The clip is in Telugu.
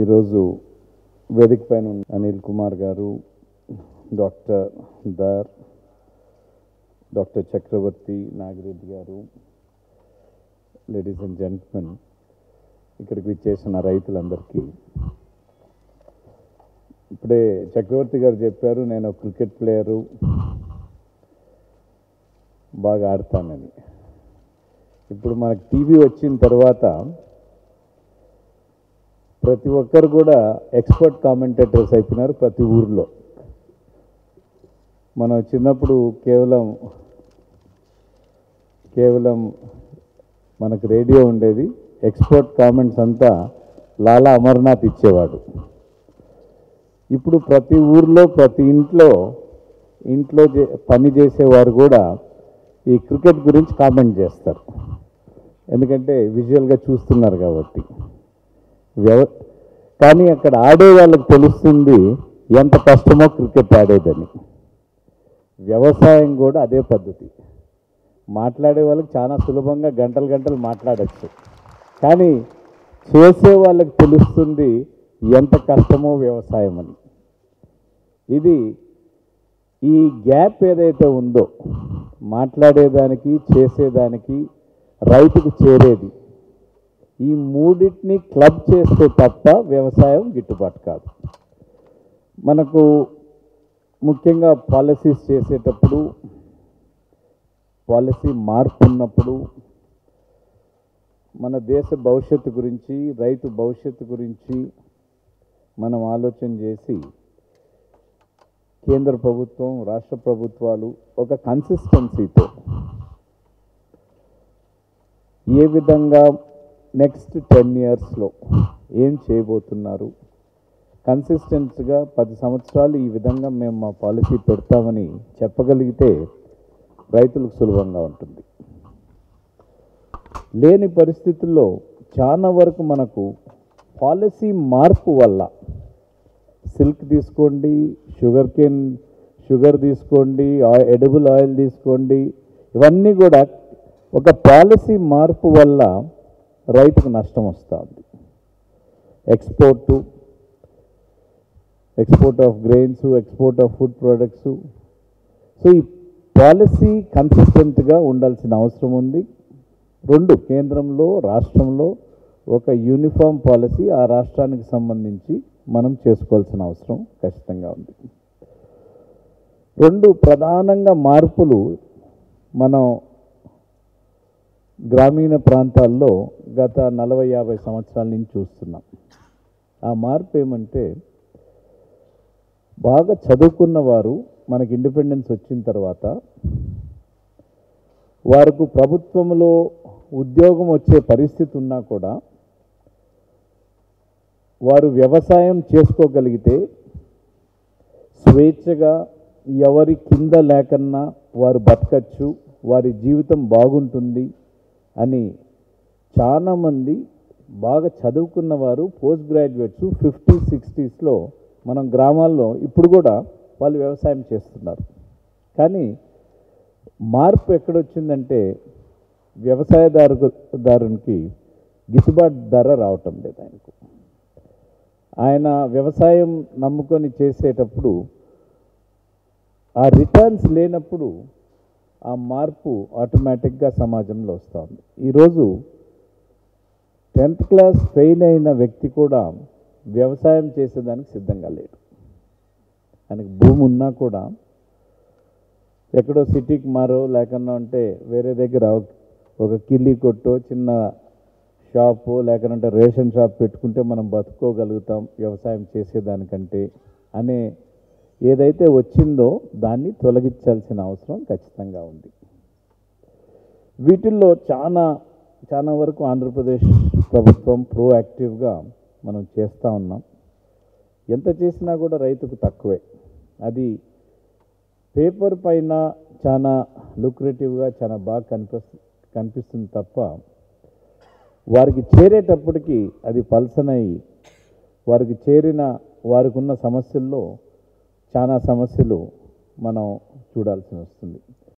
ఈరోజు వేదిక పైన ఉన్న అనిల్ కుమార్ గారు డాక్టర్ దార్ డాక్టర్ చక్రవర్తి నాగిరెడ్డి గారు లేడీస్ అండ్ జెంట్మెన్ ఇక్కడికి విచ్చేసిన రైతులందరికీ ఇప్పుడే చక్రవర్తి గారు చెప్పారు నేను ఒక క్రికెట్ ప్లేయరు బాగా ఆడతానని ఇప్పుడు మనకు టీవీ వచ్చిన తర్వాత ప్రతి ఒక్కరు కూడా ఎక్స్పర్ట్ కామెంటేటర్స్ అయిపోయినారు ప్రతి ఊర్లో మనం చిన్నప్పుడు కేవలం కేవలం మనకు రేడియో ఉండేది ఎక్స్పర్ట్ కామెంట్స్ అంతా లాలా అమర్నాథ్ ఇచ్చేవాడు ఇప్పుడు ప్రతి ఊర్లో ప్రతి ఇంట్లో ఇంట్లో చే- పని చేసేవారు కూడా ఈ క్రికెట్ గురించి కామెంట్ చేస్తారు ఎందుకంటే విజువల్గా చూస్తున్నారు కాబట్టి వ్యవ కానీ అక్కడ ఆడే వాళ్ళకి తెలుస్తుంది ఎంత కష్టమో క్రికెట్ ఆడేదని వ్యవసాయం కూడా అదే పద్ధతి మాట్లాడే వాళ్ళకి చాలా సులభంగా గంటలు గంటలు మాట్లాడచ్చు కానీ చేసే వాళ్ళకి తెలుస్తుంది ఎంత కష్టమో వ్యవసాయం అని ఇది ఈ గ్యాప్ ఏదైతే ఉందో మాట్లాడేదానికి చేసేదానికి రైతుకు చేరేది ఈ మూడింటిని క్లబ్ చేస్తే తప్ప వ్యవసాయం గిట్టుబాటు కాదు మనకు ముఖ్యంగా పాలసీస్ చేసేటప్పుడు పాలసీ మార్పు ఉన్నప్పుడు మన దేశ భవిష్యత్తు గురించి రైతు భవిష్యత్తు గురించి మనం ఆలోచన చేసి కేంద్ర ప్రభుత్వం రాష్ట్ర ప్రభుత్వాలు ఒక కన్సిస్టెన్సీతో ఏ విధంగా నెక్స్ట్ టెన్ ఇయర్స్లో ఏం చేయబోతున్నారు కన్సిస్టెన్స్గా పది సంవత్సరాలు ఈ విధంగా మేము మా పాలసీ పెడతామని చెప్పగలిగితే రైతులకు సులభంగా ఉంటుంది లేని పరిస్థితుల్లో చాలా వరకు మనకు పాలసీ మార్పు వల్ల సిల్క్ తీసుకోండి షుగర్ కేన్ షుగర్ తీసుకోండి ఎడబుల్ ఆయిల్ తీసుకోండి ఇవన్నీ కూడా ఒక పాలసీ మార్పు వల్ల రైతుకు నష్టం వస్తుంది export export of grains export of food products so ఈ పాలసీ కన్సిస్టెంట్గా ఉండాల్సిన అవసరం ఉంది రెండు కేంద్రంలో రాష్ట్రంలో ఒక యూనిఫామ్ పాలసీ ఆ రాష్ట్రానికి సంబంధించి మనం చేసుకోవాల్సిన అవసరం ఖచ్చితంగా ఉంది రెండు ప్రధానంగా మార్పులు మనం గ్రామీణ ప్రాంతాల్లో గత నలభై యాభై సంవత్సరాల నుంచి చూస్తున్నాం ఆ మార్పు ఏమంటే బాగా చదువుకున్న వారు మనకి ఇండిపెండెన్స్ వచ్చిన తర్వాత వారికి ప్రభుత్వంలో ఉద్యోగం వచ్చే పరిస్థితి ఉన్నా కూడా వారు వ్యవసాయం చేసుకోగలిగితే స్వేచ్ఛగా ఎవరి కింద లేకన్నా వారు బతకచ్చు వారి జీవితం బాగుంటుంది అని చాలామంది బాగా చదువుకున్న వారు పోస్ట్ గ్రాడ్యుయేట్స్ ఫిఫ్టీ సిక్స్టీస్లో మనం గ్రామాల్లో ఇప్పుడు కూడా వాళ్ళు వ్యవసాయం చేస్తున్నారు కానీ మార్పు ఎక్కడొచ్చిందంటే వ్యవసాయదారు దారునికి గిట్టుబాటు ధర రావటం లేదు ఆయనకు ఆయన వ్యవసాయం నమ్ముకొని చేసేటప్పుడు ఆ రిటర్న్స్ లేనప్పుడు ఆ మార్పు ఆటోమేటిక్గా సమాజంలో వస్తుంది ఈరోజు టెన్త్ క్లాస్ ఫెయిల్ అయిన వ్యక్తి కూడా వ్యవసాయం చేసేదానికి సిద్ధంగా లేడు ఆయనకు భూమి ఉన్నా కూడా ఎక్కడో సిటీకి మారో లేకన్నా ఉంటే వేరే దగ్గర ఒక- ఒక కిల్లి కొట్టో చిన్న షాపు లేకనంటే రేషన్ షాప్ పెట్టుకుంటే మనం బతుకోగలుగుతాం వ్యవసాయం చేసేదానికంటే అనే ఏదైతే వచ్చిందో దాన్ని తొలగించాల్సిన అవసరం ఖచ్చితంగా ఉంది వీటిల్లో చాలా చాలా వరకు ఆంధ్రప్రదేశ్ ప్రభుత్వం ప్రోయాక్టివ్గా మనం చేస్తూ ఉన్నాం ఎంత చేసినా కూడా రైతుకు తక్కువే అది పేపర్ పైన చాలా లుక్రేటివ్గా చాలా బాగా కనిపిస్తు కనిపిస్తుంది తప్ప వారికి చేరేటప్పటికి అది పల్సనై వారికి చేరిన వారికి ఉన్న సమస్యల్లో చాలా సమస్యలు మనం చూడాల్సి వస్తుంది